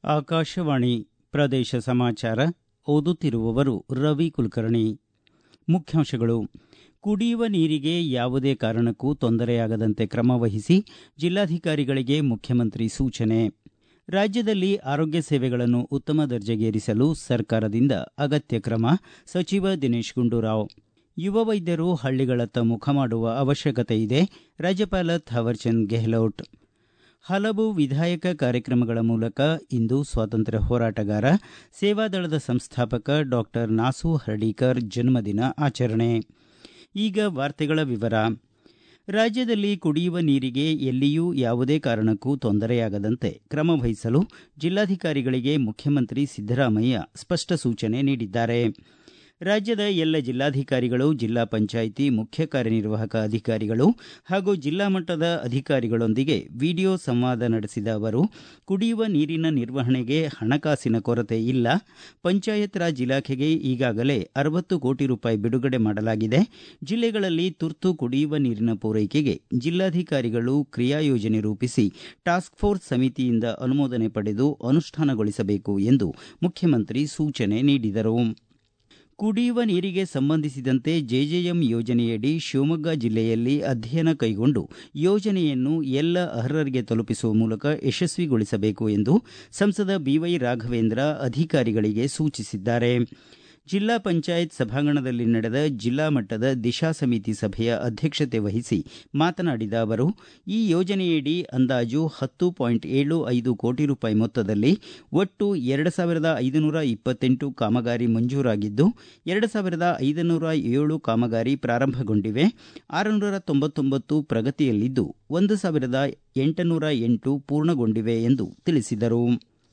ಆಕಾಶವಾಣಿ ಪ್ರದೇಶ ಸಮಾಚಾರ ಓದುತ್ತಿರುವವರು ರವಿ ಕುಲಕರ್ಣಿ ಮುಖ್ಯಾಂಶಗಳು ಕುಡಿಯುವ ನೀರಿಗೆ ಯಾವುದೇ ಕಾರಣಕ್ಕೂ ತೊಂದರೆಯಾಗದಂತೆ ಕ್ರಮ ವಹಿಸಿ ಜಿಲ್ಲಾಧಿಕಾರಿಗಳಿಗೆ ಮುಖ್ಯಮಂತ್ರಿ ಸೂಚನೆ ರಾಜ್ಯದಲ್ಲಿ ಆರೋಗ್ಯ ಸೇವೆಗಳನ್ನು ಉತ್ತಮ ದರ್ಜೆಗೇರಿಸಲು ಸರ್ಕಾರದಿಂದ ಅಗತ್ಯ ಕ್ರಮ ಸಚಿವ ದಿನೇಶ್ ಗುಂಡೂರಾವ್ ಯುವ ವೈದ್ಯರು ಹಳ್ಳಿಗಳತ್ತ ಮುಖ ಮಾಡುವ ಅವಶ್ಯಕತೆ ಇದೆ ರಾಜ್ಯಪಾಲ ಥಾವರ್ಚಂದ್ ಗೆಹ್ಲೋಟ್ ಹಲವು ವಿಧಾಯಕ ಕಾರ್ಯಕ್ರಮಗಳ ಮೂಲಕ ಇಂದು ಸ್ವಾತಂತ್ರ್ಯ ಹೋರಾಟಗಾರ ಸೇವಾದಳದ ಸಂಸ್ಥಾಪಕ ಡಾಕ್ಟರ್ ನಾಸು ಹರ್ಡೀಕರ್ ಜನ್ಮದಿನ ಆಚರಣೆ ಈಗ ವಾರ್ತೆಗಳ ವಿವರ ರಾಜ್ಯದಲ್ಲಿ ಕುಡಿಯುವ ನೀರಿಗೆ ಎಲ್ಲಿಯೂ ಯಾವುದೇ ಕಾರಣಕ್ಕೂ ತೊಂದರೆಯಾಗದಂತೆ ಕ್ರಮ ವಹಿಸಲು ಜಿಲ್ಲಾಧಿಕಾರಿಗಳಿಗೆ ಮುಖ್ಯಮಂತ್ರಿ ಸಿದ್ದರಾಮಯ್ಯ ಸ್ಪಷ್ಟ ಸೂಚನೆ ನೀಡಿದ್ದಾರೆ ರಾಜ್ಯದ ಎಲ್ಲ ಜಿಲ್ಲಾಧಿಕಾರಿಗಳು ಜಿಲ್ಲಾ ಪಂಚಾಯಿತಿ ಮುಖ್ಯ ಕಾರ್ಯನಿರ್ವಾಹಕ ಅಧಿಕಾರಿಗಳು ಹಾಗೂ ಜಿಲ್ಲಾ ಮಟ್ಟದ ಅಧಿಕಾರಿಗಳೊಂದಿಗೆ ವಿಡಿಯೋ ಸಂವಾದ ನಡೆಸಿದ ಅವರು ಕುಡಿಯುವ ನೀರಿನ ನಿರ್ವಹಣೆಗೆ ಹಣಕಾಸಿನ ಕೊರತೆ ಇಲ್ಲ ಪಂಚಾಯತ್ ರಾಜ್ ಇಲಾಖೆಗೆ ಈಗಾಗಲೇ ಅರವತ್ತು ಕೋಟಿ ರೂಪಾಯಿ ಬಿಡುಗಡೆ ಮಾಡಲಾಗಿದೆ ಜಿಲ್ಲೆಗಳಲ್ಲಿ ತುರ್ತು ಕುಡಿಯುವ ನೀರಿನ ಪೂರೈಕೆಗೆ ಜಿಲ್ಲಾಧಿಕಾರಿಗಳು ಕ್ರಿಯಾಯೋಜನೆ ರೂಪಿಸಿ ಟಾಸ್ಕ್ ಫೋರ್ಸ್ ಸಮಿತಿಯಿಂದ ಅನುಮೋದನೆ ಪಡೆದು ಅನುಷ್ಠಾನಗೊಳಿಸಬೇಕು ಎಂದು ಮುಖ್ಯಮಂತ್ರಿ ಸೂಚನೆ ನೀಡಿದರು ಕುಡಿಯುವ ನೀರಿಗೆ ಸಂಬಂಧಿಸಿದಂತೆ ಜೆಜೆಎಂ ಯೋಜನೆಯಡಿ ಶಿವಮೊಗ್ಗ ಜಿಲ್ಲೆಯಲ್ಲಿ ಅಧ್ಯಯನ ಕೈಗೊಂಡು ಯೋಜನೆಯನ್ನು ಎಲ್ಲ ಅರ್ಹರಿಗೆ ತಲುಪಿಸುವ ಮೂಲಕ ಯಶಸ್ವಿಗೊಳಿಸಬೇಕು ಎಂದು ಸಂಸದ ಬಿವೈ ರಾಘವೇಂದ್ರ ಅಧಿಕಾರಿಗಳಿಗೆ ಸೂಚಿಸಿದ್ದಾರೆ ಜಿಲ್ಲಾ ಪಂಚಾಯತ್ ಸಭಾಂಗಣದಲ್ಲಿ ನಡೆದ ಜಿಲ್ಲಾ ಮಟ್ಟದ ದಿಶಾ ಸಮಿತಿ ಸಭೆಯ ಅಧ್ಯಕ್ಷತೆ ವಹಿಸಿ ಮಾತನಾಡಿದ ಅವರು ಈ ಯೋಜನೆಯಡಿ ಅಂದಾಜು ಹತ್ತು ಪಾಯಿಂಟ್ ಏಳು ಐದು ಕೋಟಿ ರೂಪಾಯಿ ಮೊತ್ತದಲ್ಲಿ ಒಟ್ಟು ಎರಡು ಸಾವಿರದ ಐದುನೂರ ಇಪ್ಪತ್ತೆಂಟು ಕಾಮಗಾರಿ ಮಂಜೂರಾಗಿದ್ದು ಎರಡು ಸಾವಿರದ ಐದುನೂರ ಏಳು ಕಾಮಗಾರಿ ಪ್ರಾರಂಭಗೊಂಡಿವೆ ಆರುನೂರ ತೊಂಬತ್ತೊಂಬತ್ತು ಪ್ರಗತಿಯಲ್ಲಿದ್ದು ಒಂದು ಸಾವಿರದ ಎಂಟುನೂರ ಎಂಟು ಪೂರ್ಣಗೊಂಡಿವೆ ಎಂದು ತಿಳಿಸಿದರು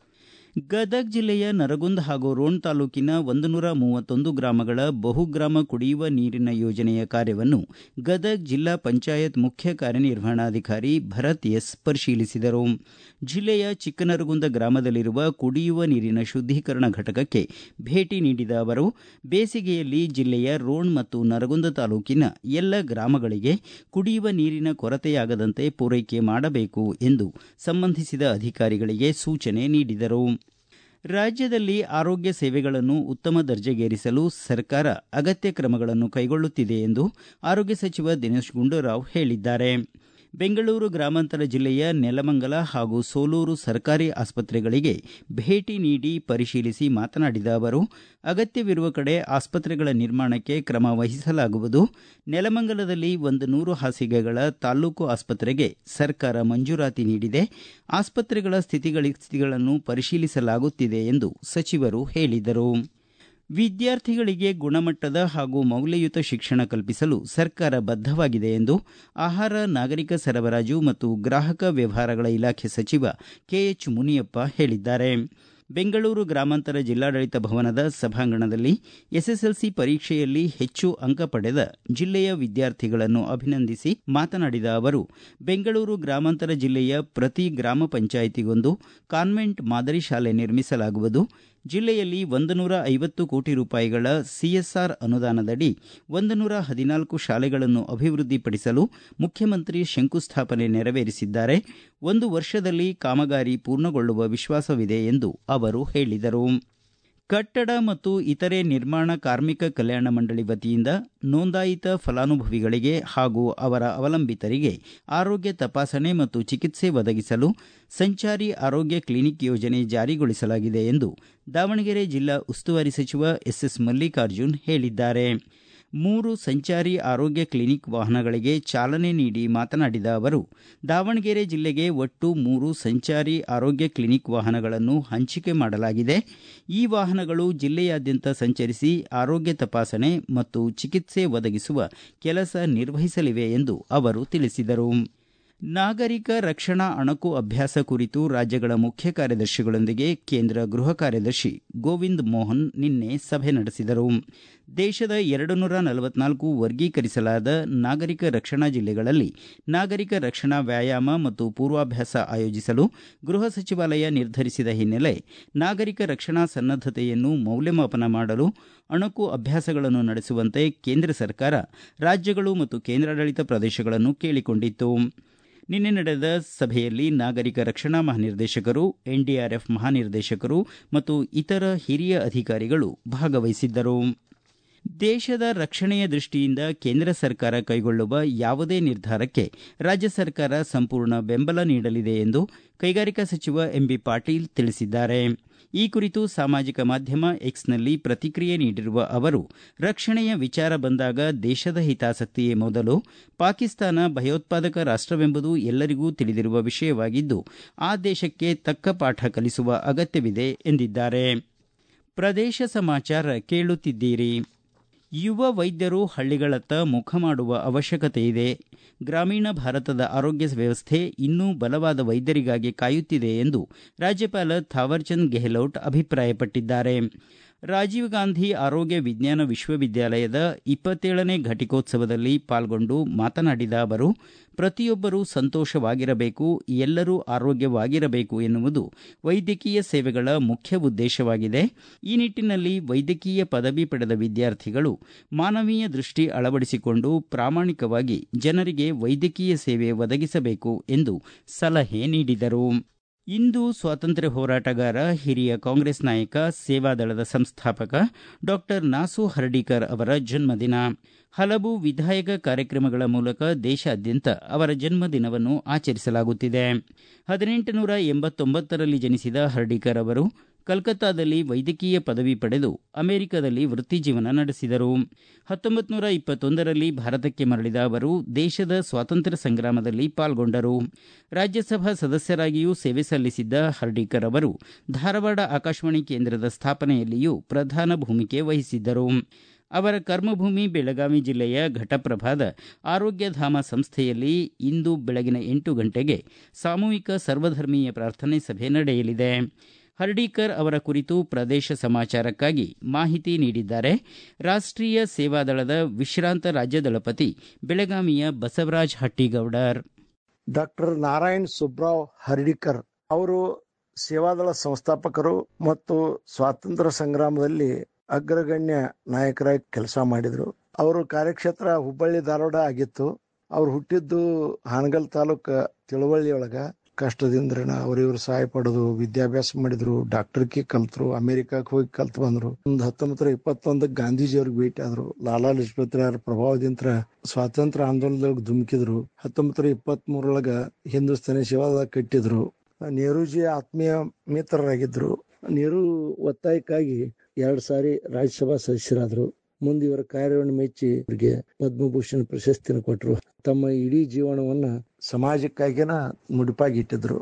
ಗದಗ ಜಿಲ್ಲೆಯ ನರಗುಂದ ಹಾಗೂ ರೋಣ ತಾಲೂಕಿನ ಒಂದು ನೂರ ಮೂವತ್ತೊಂದು ಗ್ರಾಮಗಳ ಬಹುಗ್ರಾಮ ಕುಡಿಯುವ ನೀರಿನ ಯೋಜನೆಯ ಕಾರ್ಯವನ್ನು ಗದಗ ಜಿಲ್ಲಾ ಪಂಚಾಯತ್ ಮುಖ್ಯ ಕಾರ್ಯನಿರ್ವಹಣಾಧಿಕಾರಿ ಭರತ್ ಎಸ್ ಪರಿಶೀಲಿಸಿದರು ಜಿಲ್ಲೆಯ ಚಿಕ್ಕನರಗುಂದ ಗ್ರಾಮದಲ್ಲಿರುವ ಕುಡಿಯುವ ನೀರಿನ ಶುದ್ದೀಕರಣ ಘಟಕಕ್ಕೆ ಭೇಟಿ ನೀಡಿದ ಅವರು ಬೇಸಿಗೆಯಲ್ಲಿ ಜಿಲ್ಲೆಯ ರೋಣ ಮತ್ತು ನರಗುಂದ ತಾಲೂಕಿನ ಎಲ್ಲ ಗ್ರಾಮಗಳಿಗೆ ಕುಡಿಯುವ ನೀರಿನ ಕೊರತೆಯಾಗದಂತೆ ಪೂರೈಕೆ ಮಾಡಬೇಕು ಎಂದು ಸಂಬಂಧಿಸಿದ ಅಧಿಕಾರಿಗಳಿಗೆ ಸೂಚನೆ ನೀಡಿದರು ರಾಜ್ಯದಲ್ಲಿ ಆರೋಗ್ಯ ಸೇವೆಗಳನ್ನು ಉತ್ತಮ ದರ್ಜೆಗೇರಿಸಲು ಸರ್ಕಾರ ಅಗತ್ಯ ಕ್ರಮಗಳನ್ನು ಕೈಗೊಳ್ಳುತ್ತಿದೆ ಎಂದು ಆರೋಗ್ಯ ಸಚಿವ ದಿನೇಶ್ ಗುಂಡೂರಾವ್ ಹೇಳಿದ್ದಾರೆ ಬೆಂಗಳೂರು ಗ್ರಾಮಾಂತರ ಜಿಲ್ಲೆಯ ನೆಲಮಂಗಲ ಹಾಗೂ ಸೋಲೂರು ಸರ್ಕಾರಿ ಆಸ್ಪತ್ರೆಗಳಿಗೆ ಭೇಟಿ ನೀಡಿ ಪರಿಶೀಲಿಸಿ ಮಾತನಾಡಿದ ಅವರು ಅಗತ್ಯವಿರುವ ಕಡೆ ಆಸ್ಪತ್ರೆಗಳ ನಿರ್ಮಾಣಕ್ಕೆ ಕ್ರಮ ವಹಿಸಲಾಗುವುದು ನೆಲಮಂಗಲದಲ್ಲಿ ಒಂದು ನೂರು ಹಾಸಿಗೆಗಳ ತಾಲ್ಲೂಕು ಆಸ್ಪತ್ರೆಗೆ ಸರ್ಕಾರ ಮಂಜೂರಾತಿ ನೀಡಿದೆ ಆಸ್ಪತ್ರೆಗಳ ಸ್ಥಿತಿಗತಿಗಳನ್ನು ಪರಿಶೀಲಿಸಲಾಗುತ್ತಿದೆ ಎಂದು ಸಚಿವರು ಹೇಳಿದರು ವಿದ್ಯಾರ್ಥಿಗಳಿಗೆ ಗುಣಮಟ್ಟದ ಹಾಗೂ ಮೌಲ್ಯಯುತ ಶಿಕ್ಷಣ ಕಲ್ಪಿಸಲು ಸರ್ಕಾರ ಬದ್ಧವಾಗಿದೆ ಎಂದು ಆಹಾರ ನಾಗರಿಕ ಸರಬರಾಜು ಮತ್ತು ಗ್ರಾಹಕ ವ್ಯವಹಾರಗಳ ಇಲಾಖೆ ಸಚಿವ ಕೆಎಚ್ ಮುನಿಯಪ್ಪ ಹೇಳಿದ್ದಾರೆ ಬೆಂಗಳೂರು ಗ್ರಾಮಾಂತರ ಜಿಲ್ಲಾಡಳಿತ ಭವನದ ಸಭಾಂಗಣದಲ್ಲಿ ಎಸ್ಎಸ್ಎಲ್ಸಿ ಪರೀಕ್ಷೆಯಲ್ಲಿ ಹೆಚ್ಚು ಅಂಕ ಪಡೆದ ಜಿಲ್ಲೆಯ ವಿದ್ಯಾರ್ಥಿಗಳನ್ನು ಅಭಿನಂದಿಸಿ ಮಾತನಾಡಿದ ಅವರು ಬೆಂಗಳೂರು ಗ್ರಾಮಾಂತರ ಜಿಲ್ಲೆಯ ಪ್ರತಿ ಗ್ರಾಮ ಪಂಚಾಯಿತಿಗೊಂದು ಕಾನ್ವೆಂಟ್ ಮಾದರಿ ಶಾಲೆ ನಿರ್ಮಿಸಲಾಗುವುದು ಜಿಲ್ಲೆಯಲ್ಲಿ ಒಂದು ನೂರ ಐವತ್ತು ಕೋಟಿ ರೂಪಾಯಿಗಳ ಸಿಎಸ್ಆರ್ ಅನುದಾನದಡಿ ಒಂದು ನೂರ ಹದಿನಾಲ್ಕು ಶಾಲೆಗಳನ್ನು ಅಭಿವೃದ್ಧಿಪಡಿಸಲು ಮುಖ್ಯಮಂತ್ರಿ ಶಂಕುಸ್ಥಾಪನೆ ನೆರವೇರಿಸಿದ್ದಾರೆ ಒಂದು ವರ್ಷದಲ್ಲಿ ಕಾಮಗಾರಿ ಪೂರ್ಣಗೊಳ್ಳುವ ವಿಶ್ವಾಸವಿದೆ ಎಂದು ಅವರು ಹೇಳಿದರು ಕಟ್ಟಡ ಮತ್ತು ಇತರೆ ನಿರ್ಮಾಣ ಕಾರ್ಮಿಕ ಕಲ್ಯಾಣ ಮಂಡಳಿ ವತಿಯಿಂದ ನೋಂದಾಯಿತ ಫಲಾನುಭವಿಗಳಿಗೆ ಹಾಗೂ ಅವರ ಅವಲಂಬಿತರಿಗೆ ಆರೋಗ್ಯ ತಪಾಸಣೆ ಮತ್ತು ಚಿಕಿತ್ಸೆ ಒದಗಿಸಲು ಸಂಚಾರಿ ಆರೋಗ್ಯ ಕ್ಲಿನಿಕ್ ಯೋಜನೆ ಜಾರಿಗೊಳಿಸಲಾಗಿದೆ ಎಂದು ದಾವಣಗೆರೆ ಜಿಲ್ಲಾ ಉಸ್ತುವಾರಿ ಸಚಿವ ಎಸ್ಎಸ್ ಮಲ್ಲಿಕಾರ್ಜುನ್ ಹೇಳಿದ್ದಾರೆ ಮೂರು ಸಂಚಾರಿ ಆರೋಗ್ಯ ಕ್ಲಿನಿಕ್ ವಾಹನಗಳಿಗೆ ಚಾಲನೆ ನೀಡಿ ಮಾತನಾಡಿದ ಅವರು ದಾವಣಗೆರೆ ಜಿಲ್ಲೆಗೆ ಒಟ್ಟು ಮೂರು ಸಂಚಾರಿ ಆರೋಗ್ಯ ಕ್ಲಿನಿಕ್ ವಾಹನಗಳನ್ನು ಹಂಚಿಕೆ ಮಾಡಲಾಗಿದೆ ಈ ವಾಹನಗಳು ಜಿಲ್ಲೆಯಾದ್ಯಂತ ಸಂಚರಿಸಿ ಆರೋಗ್ಯ ತಪಾಸಣೆ ಮತ್ತು ಚಿಕಿತ್ಸೆ ಒದಗಿಸುವ ಕೆಲಸ ನಿರ್ವಹಿಸಲಿವೆ ಎಂದು ಅವರು ತಿಳಿಸಿದರು ನಾಗರಿಕ ರಕ್ಷಣಾ ಅಣಕು ಅಭ್ಯಾಸ ಕುರಿತು ರಾಜ್ಯಗಳ ಮುಖ್ಯ ಕಾರ್ಯದರ್ಶಿಗಳೊಂದಿಗೆ ಕೇಂದ್ರ ಗೃಹ ಕಾರ್ಯದರ್ಶಿ ಗೋವಿಂದ್ ಮೋಹನ್ ನಿನ್ನೆ ಸಭೆ ನಡೆಸಿದರು ದೇಶದ ಎರಡು ನೂರ ನಲವತ್ನಾಲ್ಕು ವರ್ಗೀಕರಿಸಲಾದ ನಾಗರಿಕ ರಕ್ಷಣಾ ಜಿಲ್ಲೆಗಳಲ್ಲಿ ನಾಗರಿಕ ರಕ್ಷಣಾ ವ್ಯಾಯಾಮ ಮತ್ತು ಪೂರ್ವಾಭ್ಯಾಸ ಆಯೋಜಿಸಲು ಗೃಹ ಸಚಿವಾಲಯ ನಿರ್ಧರಿಸಿದ ಹಿನ್ನೆಲೆ ನಾಗರಿಕ ರಕ್ಷಣಾ ಸನ್ನದ್ದತೆಯನ್ನು ಮೌಲ್ಯಮಾಪನ ಮಾಡಲು ಅಣಕು ಅಭ್ಯಾಸಗಳನ್ನು ನಡೆಸುವಂತೆ ಕೇಂದ್ರ ಸರ್ಕಾರ ರಾಜ್ಯಗಳು ಮತ್ತು ಕೇಂದ್ರಾಡಳಿತ ಪ್ರದೇಶಗಳನ್ನು ಕೇಳಿಕೊಂಡಿತ್ತು ನಿನ್ನೆ ನಡೆದ ಸಭೆಯಲ್ಲಿ ನಾಗರಿಕ ರಕ್ಷಣಾ ಮಹಾನಿರ್ದೇಶಕರು ಎನ್ಡಿಆರ್ಎಫ್ ಮಹಾನಿರ್ದೇಶಕರು ಮತ್ತು ಇತರ ಹಿರಿಯ ಅಧಿಕಾರಿಗಳು ಭಾಗವಹಿಸಿದ್ದರು ದೇಶದ ರಕ್ಷಣೆಯ ದೃಷ್ಟಿಯಿಂದ ಕೇಂದ್ರ ಸರ್ಕಾರ ಕೈಗೊಳ್ಳುವ ಯಾವುದೇ ನಿರ್ಧಾರಕ್ಕೆ ರಾಜ್ಯ ಸರ್ಕಾರ ಸಂಪೂರ್ಣ ಬೆಂಬಲ ನೀಡಲಿದೆ ಎಂದು ಕೈಗಾರಿಕಾ ಸಚಿವ ಎಂಬಿ ಪಾಟೀಲ್ ತಿಳಿಸಿದ್ದಾರೆ ಈ ಕುರಿತು ಸಾಮಾಜಿಕ ಮಾಧ್ಯಮ ಎಕ್ಸ್ನಲ್ಲಿ ಪ್ರತಿಕ್ರಿಯೆ ನೀಡಿರುವ ಅವರು ರಕ್ಷಣೆಯ ವಿಚಾರ ಬಂದಾಗ ದೇಶದ ಹಿತಾಸಕ್ತಿಯೇ ಮೊದಲು ಪಾಕಿಸ್ತಾನ ಭಯೋತ್ಪಾದಕ ರಾಷ್ಟವೆಂಬುದು ಎಲ್ಲರಿಗೂ ತಿಳಿದಿರುವ ವಿಷಯವಾಗಿದ್ದು ಆ ದೇಶಕ್ಕೆ ತಕ್ಕ ಪಾಠ ಕಲಿಸುವ ಅಗತ್ಯವಿದೆ ಎಂದಿದ್ದಾರೆ ಪ್ರದೇಶ ಸಮಾಚಾರ ಕೇಳುತ್ತಿದ್ದೀರಿ ಯುವ ವೈದ್ಯರು ಹಳ್ಳಿಗಳತ್ತ ಮುಖ ಮಾಡುವ ಅವಶ್ಯಕತೆ ಇದೆ ಗ್ರಾಮೀಣ ಭಾರತದ ಆರೋಗ್ಯ ವ್ಯವಸ್ಥೆ ಇನ್ನೂ ಬಲವಾದ ವೈದ್ಯರಿಗಾಗಿ ಕಾಯುತ್ತಿದೆ ಎಂದು ರಾಜ್ಯಪಾಲ ಥಾವರ್ಚಂದ್ ಗೆಹ್ಲೋಟ್ ಅಭಿಪ್ರಾಯಪಟ್ಟಿದ್ದಾರೆ ರಾಜೀವ್ ಗಾಂಧಿ ಆರೋಗ್ಯ ವಿಜ್ಞಾನ ವಿಶ್ವವಿದ್ಯಾಲಯದ ಇಪ್ಪತ್ತೇಳನೇ ಘಟಿಕೋತ್ಸವದಲ್ಲಿ ಪಾಲ್ಗೊಂಡು ಮಾತನಾಡಿದ ಅವರು ಪ್ರತಿಯೊಬ್ಬರೂ ಸಂತೋಷವಾಗಿರಬೇಕು ಎಲ್ಲರೂ ಆರೋಗ್ಯವಾಗಿರಬೇಕು ಎನ್ನುವುದು ವೈದ್ಯಕೀಯ ಸೇವೆಗಳ ಮುಖ್ಯ ಉದ್ದೇಶವಾಗಿದೆ ಈ ನಿಟ್ಟಿನಲ್ಲಿ ವೈದ್ಯಕೀಯ ಪದವಿ ಪಡೆದ ವಿದ್ಯಾರ್ಥಿಗಳು ಮಾನವೀಯ ದೃಷ್ಟಿ ಅಳವಡಿಸಿಕೊಂಡು ಪ್ರಾಮಾಣಿಕವಾಗಿ ಜನರಿಗೆ ವೈದ್ಯಕೀಯ ಸೇವೆ ಒದಗಿಸಬೇಕು ಎಂದು ಸಲಹೆ ನೀಡಿದರು ಇಂದು ಸ್ವಾತಂತ್ರ್ಯ ಹೋರಾಟಗಾರ ಹಿರಿಯ ಕಾಂಗ್ರೆಸ್ ನಾಯಕ ಸೇವಾದಳದ ಸಂಸ್ಥಾಪಕ ಡಾಕ್ಟರ್ ನಾಸು ಹರ್ಡಿಕರ್ ಅವರ ಜನ್ಮದಿನ ಹಲವು ವಿಧಾಯಕ ಕಾರ್ಯಕ್ರಮಗಳ ಮೂಲಕ ದೇಶಾದ್ಯಂತ ಅವರ ಜನ್ಮದಿನವನ್ನು ಆಚರಿಸಲಾಗುತ್ತಿದೆ ಹದಿನೆಂಟುನೂರ ಎಂಬತ್ತೊಂಬತ್ತರಲ್ಲಿ ಜನಿಸಿದ ಹರ್ಡಿಕರ್ ಅವರು ಕಲ್ಕತ್ತಾದಲ್ಲಿ ವೈದ್ಯಕೀಯ ಪದವಿ ಪಡೆದು ಅಮೆರಿಕದಲ್ಲಿ ವೃತ್ತಿಜೀವನ ನಡೆಸಿದರು ಹತ್ತೊಂಬತ್ತು ನೂರ ಇಪ್ಪತ್ತೊಂದರಲ್ಲಿ ಭಾರತಕ್ಕೆ ಮರಳಿದ ಅವರು ದೇಶದ ಸ್ವಾತಂತ್ರ್ಯ ಸಂಗ್ರಾಮದಲ್ಲಿ ಪಾಲ್ಗೊಂಡರು ರಾಜ್ಯಸಭಾ ಸದಸ್ಯರಾಗಿಯೂ ಸೇವೆ ಸಲ್ಲಿಸಿದ್ದ ಹರ್ಡಿಕರ್ ಅವರು ಧಾರವಾಡ ಆಕಾಶವಾಣಿ ಕೇಂದ್ರದ ಸ್ಥಾಪನೆಯಲ್ಲಿಯೂ ಪ್ರಧಾನ ಭೂಮಿಕೆ ವಹಿಸಿದ್ದರು ಅವರ ಕರ್ಮಭೂಮಿ ಬೆಳಗಾವಿ ಜಿಲ್ಲೆಯ ಘಟಪ್ರಭಾದ ಆರೋಗ್ಯಧಾಮ ಸಂಸ್ಥೆಯಲ್ಲಿ ಇಂದು ಬೆಳಗಿನ ಎಂಟು ಗಂಟೆಗೆ ಸಾಮೂಹಿಕ ಸರ್ವಧರ್ಮೀಯ ಪ್ರಾರ್ಥನೆ ಸಭೆ ನಡೆಯಲಿದೆ ಹರ್ಡೀಕರ್ ಅವರ ಕುರಿತು ಪ್ರದೇಶ ಸಮಾಚಾರಕ್ಕಾಗಿ ಮಾಹಿತಿ ನೀಡಿದ್ದಾರೆ ರಾಷ್ಟೀಯ ಸೇವಾದಳದ ವಿಶ್ರಾಂತ ರಾಜ್ಯದಳಪತಿ ಬೆಳಗಾವಿಯ ಬಸವರಾಜ ಹಟ್ಟಿಗೌಡರ್ ಡಾಕ್ಟರ್ ನಾರಾಯಣ್ ಸುಬ್ರಾವ್ ಹರ್ಡಿಕರ್ ಅವರು ಸೇವಾದಳ ಸಂಸ್ಥಾಪಕರು ಮತ್ತು ಸ್ವಾತಂತ್ರ್ಯ ಸಂಗ್ರಾಮದಲ್ಲಿ ಅಗ್ರಗಣ್ಯ ನಾಯಕರಾಗಿ ಕೆಲಸ ಮಾಡಿದ್ರು ಅವರು ಕಾರ್ಯಕ್ಷೇತ್ರ ಹುಬ್ಬಳ್ಳಿ ಧಾರವಾಡ ಆಗಿತ್ತು ಅವ್ರು ಹುಟ್ಟಿದ್ದು ಹಾನಗಲ್ ತಾಲೂಕ್ ತಿಳುವಳ್ಳಿಯೊಳಗ ಕಷ್ಟದಿಂದ ಅವ್ರ ಇವ್ರು ಸಹಾಯ ಪಡೆದು ವಿದ್ಯಾಭ್ಯಾಸ ಮಾಡಿದ್ರು ಡಾಕ್ಟರ್ಗೆ ಕಲ್ತರು ಅಮೆರಿಕಕ್ಕೆ ಹೋಗಿ ಕಲ್ತ್ ಬಂದ್ರು ಒಂದ್ ಹತ್ತೊಂಬತ್ತರ ಇಪ್ಪತ್ತೊಂದಕ್ಕೆ ಗಾಂಧೀಜಿಯವ್ರಿಗೆ ಭೇಟಿ ಆದ್ರು ಲಾಲಾ ಲಜಪತ್ ರಾಯರ ಪ್ರಭಾವದಿಂದ ಸ್ವಾತಂತ್ರ್ಯ ಆಂದೋಲನದೊಳಗೆ ಧುಮುಕಿದ್ರು ಹತ್ತೊಂಬತ್ತರ ಇಪ್ಪತ್ತ್ ಮೂರೊಳಗ ಹಿಂದೂಸ್ತಾನಿ ಸೇವಾದ ಕಟ್ಟಿದ್ರು ನೆಹರೂಜಿ ಆತ್ಮೀಯ ಮಿತ್ರರಾಗಿದ್ರು ನೆಹರು ಒತ್ತಾಯಕ್ಕಾಗಿ ಎರಡ್ ಸಾರಿ ರಾಜ್ಯಸಭಾ ಸದಸ್ಯರಾದ್ರು ಮುಂದೆ ಇವರ ಕಾರ್ಯವನ್ನು ಮೆಚ್ಚಿ ಇವರಿಗೆ ಪದ್ಮಭೂಷಣ ಪ್ರಶಸ್ತಿನ ಕೊಟ್ಟರು ತಮ್ಮ ಇಡೀ ಜೀವನವನ್ನ ಸಮಾಜಕ್ಕಾಗಿನ ಮುಡಿಪಾಗಿಟ್ಟಿದ್ರು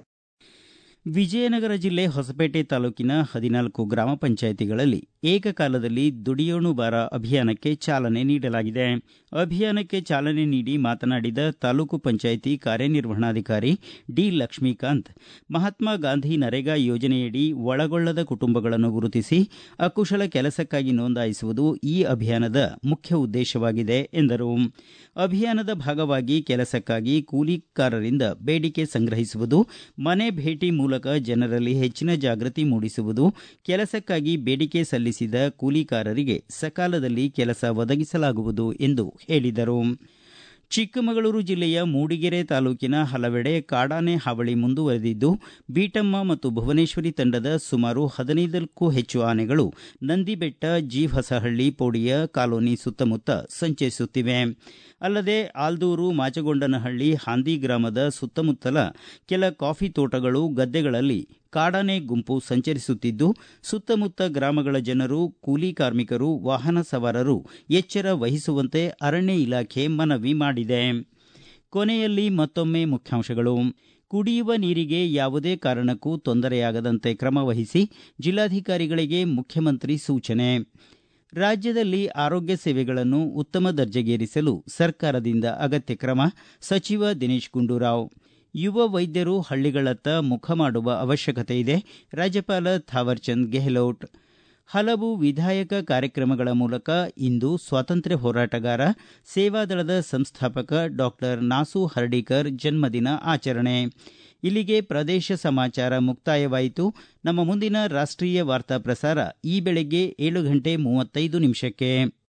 ವಿಜಯನಗರ ಜಿಲ್ಲೆ ಹೊಸಪೇಟೆ ತಾಲೂಕಿನ ಹದಿನಾಲ್ಕು ಗ್ರಾಮ ಪಂಚಾಯಿತಿಗಳಲ್ಲಿ ಏಕಕಾಲದಲ್ಲಿ ದುಡಿಯೋಣು ಬಾರ ಅಭಿಯಾನಕ್ಕೆ ಚಾಲನೆ ನೀಡಲಾಗಿದೆ ಅಭಿಯಾನಕ್ಕೆ ಚಾಲನೆ ನೀಡಿ ಮಾತನಾಡಿದ ತಾಲೂಕು ಪಂಚಾಯಿತಿ ಕಾರ್ಯನಿರ್ವಹಣಾಧಿಕಾರಿ ಡಿ ಲಕ್ಷ್ಮೀಕಾಂತ್ ಮಹಾತ್ಮ ಗಾಂಧಿ ನರೇಗಾ ಯೋಜನೆಯಡಿ ಒಳಗೊಳ್ಳದ ಕುಟುಂಬಗಳನ್ನು ಗುರುತಿಸಿ ಅಕುಶಲ ಕೆಲಸಕ್ಕಾಗಿ ನೋಂದಾಯಿಸುವುದು ಈ ಅಭಿಯಾನದ ಮುಖ್ಯ ಉದ್ದೇಶವಾಗಿದೆ ಎಂದರು ಅಭಿಯಾನದ ಭಾಗವಾಗಿ ಕೆಲಸಕ್ಕಾಗಿ ಕೂಲಿಕಾರರಿಂದ ಬೇಡಿಕೆ ಸಂಗ್ರಹಿಸುವುದು ಮನೆ ಭೇಟಿ ಮೂಲಕ ಜನರಲ್ಲಿ ಹೆಚ್ಚಿನ ಜಾಗೃತಿ ಮೂಡಿಸುವುದು ಕೆಲಸಕ್ಕಾಗಿ ಬೇಡಿಕೆ ಸಲ್ಲಿಸಿದ ಕೂಲಿಕಾರರಿಗೆ ಸಕಾಲದಲ್ಲಿ ಕೆಲಸ ಒದಗಿಸಲಾಗುವುದು ಎಂದು ಹೇಳಿದರು ಚಿಕ್ಕಮಗಳೂರು ಜಿಲ್ಲೆಯ ಮೂಡಿಗೆರೆ ತಾಲೂಕಿನ ಹಲವೆಡೆ ಕಾಡಾನೆ ಹಾವಳಿ ಮುಂದುವರೆದಿದ್ದು ಬೀಟಮ್ಮ ಮತ್ತು ಭುವನೇಶ್ವರಿ ತಂಡದ ಸುಮಾರು ಹದಿನೈದಕ್ಕೂ ಹೆಚ್ಚು ಆನೆಗಳು ನಂದಿಬೆಟ್ಟ ಜಿ ಹೊಸಹಳ್ಳಿ ಪೋಡಿಯ ಕಾಲೋನಿ ಸುತ್ತಮುತ್ತ ಸಂಚರಿಸುತ್ತಿವೆ ಅಲ್ಲದೆ ಆಲ್ದೂರು ಮಾಚಗೊಂಡನಹಳ್ಳಿ ಹಾಂದಿ ಗ್ರಾಮದ ಸುತ್ತಮುತ್ತಲ ಕೆಲ ಕಾಫಿ ತೋಟಗಳು ಗದ್ದೆಗಳಲ್ಲಿ ಕಾಡಾನೆ ಗುಂಪು ಸಂಚರಿಸುತ್ತಿದ್ದು ಸುತ್ತಮುತ್ತ ಗ್ರಾಮಗಳ ಜನರು ಕೂಲಿ ಕಾರ್ಮಿಕರು ವಾಹನ ಸವಾರರು ಎಚ್ಚರ ವಹಿಸುವಂತೆ ಅರಣ್ಯ ಇಲಾಖೆ ಮನವಿ ಮಾಡಿದೆ ಕೊನೆಯಲ್ಲಿ ಮತ್ತೊಮ್ಮೆ ಮುಖ್ಯಾಂಶಗಳು ಕುಡಿಯುವ ನೀರಿಗೆ ಯಾವುದೇ ಕಾರಣಕ್ಕೂ ತೊಂದರೆಯಾಗದಂತೆ ಕ್ರಮ ವಹಿಸಿ ಜಿಲ್ಲಾಧಿಕಾರಿಗಳಿಗೆ ಮುಖ್ಯಮಂತ್ರಿ ಸೂಚನೆ ರಾಜ್ಯದಲ್ಲಿ ಆರೋಗ್ಯ ಸೇವೆಗಳನ್ನು ಉತ್ತಮ ದರ್ಜೆಗೇರಿಸಲು ಸರ್ಕಾರದಿಂದ ಅಗತ್ಯ ಕ್ರಮ ಸಚಿವ ದಿನೇಶ್ ಗುಂಡೂರಾವ್ ಯುವ ವೈದ್ಯರು ಹಳ್ಳಿಗಳತ್ತ ಮುಖ ಮಾಡುವ ಅವಶ್ಯಕತೆ ಇದೆ ರಾಜ್ಯಪಾಲ ಥಾವರ್ಚಂದ್ ಗೆಹ್ಲೋಟ್ ಹಲವು ವಿಧಾಯಕ ಕಾರ್ಯಕ್ರಮಗಳ ಮೂಲಕ ಇಂದು ಸ್ವಾತಂತ್ರ್ಯ ಹೋರಾಟಗಾರ ಸೇವಾದಳದ ಸಂಸ್ಥಾಪಕ ಡಾಕ್ಟರ್ ನಾಸು ಹರ್ಡಿಕರ್ ಜನ್ಮದಿನ ಆಚರಣೆ ಇಲ್ಲಿಗೆ ಪ್ರದೇಶ ಸಮಾಚಾರ ಮುಕ್ತಾಯವಾಯಿತು ನಮ್ಮ ಮುಂದಿನ ರಾಷ್ಟೀಯ ವಾರ್ತಾ ಪ್ರಸಾರ ಈ ಬೆಳಗ್ಗೆ ಏಳು ಗಂಟೆ ಮೂವತ್ತೈದು ನಿಮಿಷಕ್ಕೆ